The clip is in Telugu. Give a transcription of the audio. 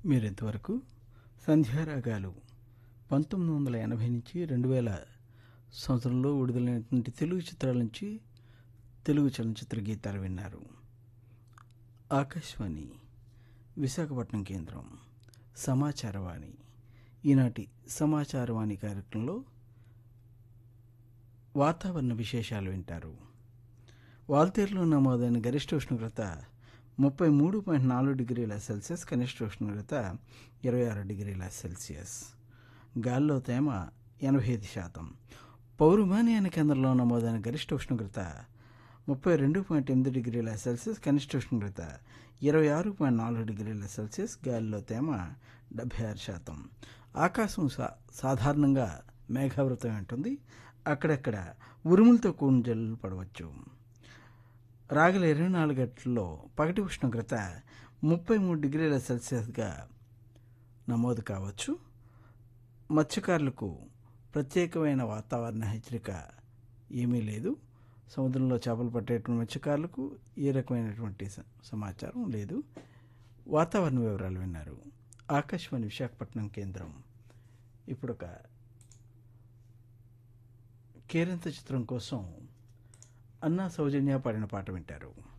మీరింతవరకు సంధ్యారాగాలు పంతొమ్మిది వందల ఎనభై నుంచి రెండు వేల సంవత్సరంలో విడుదలైనటువంటి తెలుగు చిత్రాల నుంచి తెలుగు చలనచిత్ర గీతాలు విన్నారు ఆకాశవాణి విశాఖపట్నం కేంద్రం సమాచారవాణి ఈనాటి సమాచారవాణి కార్యక్రమంలో వాతావరణ విశేషాలు వింటారు వాల్తేరులో నమోదైన గరిష్ట ఉష్ణోగ్రత ముప్పై మూడు పాయింట్ నాలుగు డిగ్రీల సెల్సియస్ కనిష్ట ఉష్ణోగ్రత ఇరవై ఆరు డిగ్రీల సెల్సియస్ గాల్లో తేమ ఎనభై ఐదు శాతం పౌరుమానియాన కేంద్రంలో నమోదైన గరిష్ట ఉష్ణోగ్రత ముప్పై రెండు పాయింట్ ఎనిమిది డిగ్రీల సెల్సియస్ కనిష్ట ఉష్ణోగ్రత ఇరవై ఆరు పాయింట్ నాలుగు డిగ్రీల సెల్సియస్ గాలిలో తేమ డెబ్బై ఆరు శాతం ఆకాశం సా సాధారణంగా మేఘావృతం ఉంటుంది అక్కడక్కడ ఉరుములతో కూడిన జల్లులు పడవచ్చు రాగల ఇరవై నాలుగు గంటల్లో పగటి ఉష్ణోగ్రత ముప్పై మూడు డిగ్రీల సెల్సియస్గా నమోదు కావచ్చు మత్స్యకారులకు ప్రత్యేకమైన వాతావరణ హెచ్చరిక ఏమీ లేదు సముద్రంలో చేపలు పట్టేటువంటి మత్స్యకారులకు ఏ రకమైనటువంటి స- సమాచారం లేదు వాతావరణ వివరాలు విన్నారు ఆకాశవాణి విశాఖపట్నం కేంద్రం ఇప్పుడు ఒక కేరింత చిత్రం కోసం అన్నా సౌజన్య పాడిన పాట వింటారు